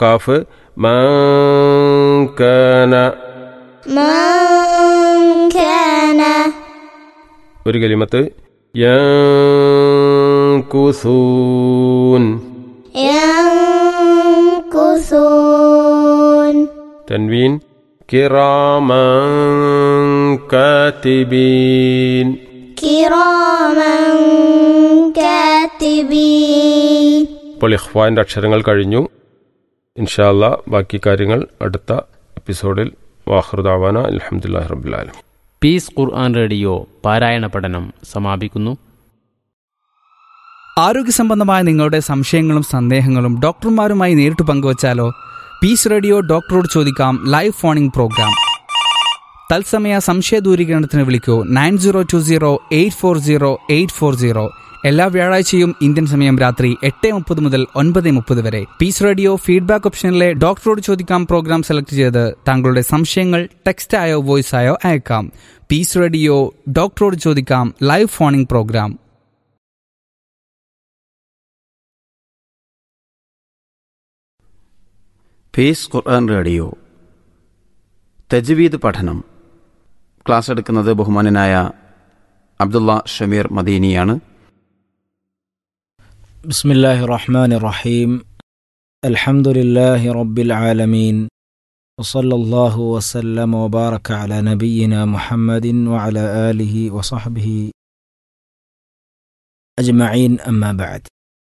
calf മങ്കാന من كان ഒരു കലിമത്ത് യൻകുസൂൻ ينكثون തൻവീൻ കിറാമൻ കാത്തിബീൻ كراما كاتبين ഇപ്പോൾ ഇഖ്വാൻ്റെ അക്ഷരങ്ങൾ കഴിഞ്ഞു ഇൻഷാല്ല ബാക്കി കാര്യങ്ങൾ അടുത്ത എപ്പിസോഡിൽ വാഹൃദാവാന അലഹമുല്ലാ റബുലാലും പീസ് ഖുർആൻ റേഡിയോ പാരായണ പഠനം സമാപിക്കുന്നു ആരോഗ്യ സംബന്ധമായ നിങ്ങളുടെ സംശയങ്ങളും സന്ദേഹങ്ങളും ഡോക്ടർമാരുമായി നേരിട്ട് പങ്കുവച്ചാലോ പീസ് റേഡിയോ ഡോക്ടറോട് ചോദിക്കാം ലൈവ് ഫോണിംഗ് പ്രോഗ്രാം തത്സമയ സംശയ ദൂരീകരണത്തിന് വിളിക്കൂ nine zero two zero eight four zero eight four zero എല്ലാ വ്യാഴാഴ്ചയും ഇന്ത്യൻ സമയം രാത്രി എട്ട് മുപ്പത് മുതൽ ഒൻപത് മുപ്പത് വരെ പീസ് റേഡിയോ ഫീഡ്ബാക്ക് ഓപ്ഷനിലെ ഡോക്ടറോട് ചോദിക്കാം പ്രോഗ്രാം സെലക്ട് ചെയ്ത് താങ്കളുടെ സംശയങ്ങൾ ടെക്സ്റ്റ് ആയോ വോയിസ് ആയോ അയക്കാം പീസ് റേഡിയോ ഡോക്ടറോട് ചോദിക്കാം ലൈവ് ഫോണിംഗ് പ്രോഗ്രാം പീസ് ഖുർആൻ റേഡിയോ തജ്വീദ് പഠനം ക്ലാസ് എടുക്കുന്നത് ബഹുമാനനായ അബ്ദുള്ള ഷമീർ മദീനിയാണ് بسم الله الرحمن الرحيم الحمد لله رب العالمين وصلى الله وسلم وبارك على نبينا محمد وعلى آله وصحبه أجمعين أما بعد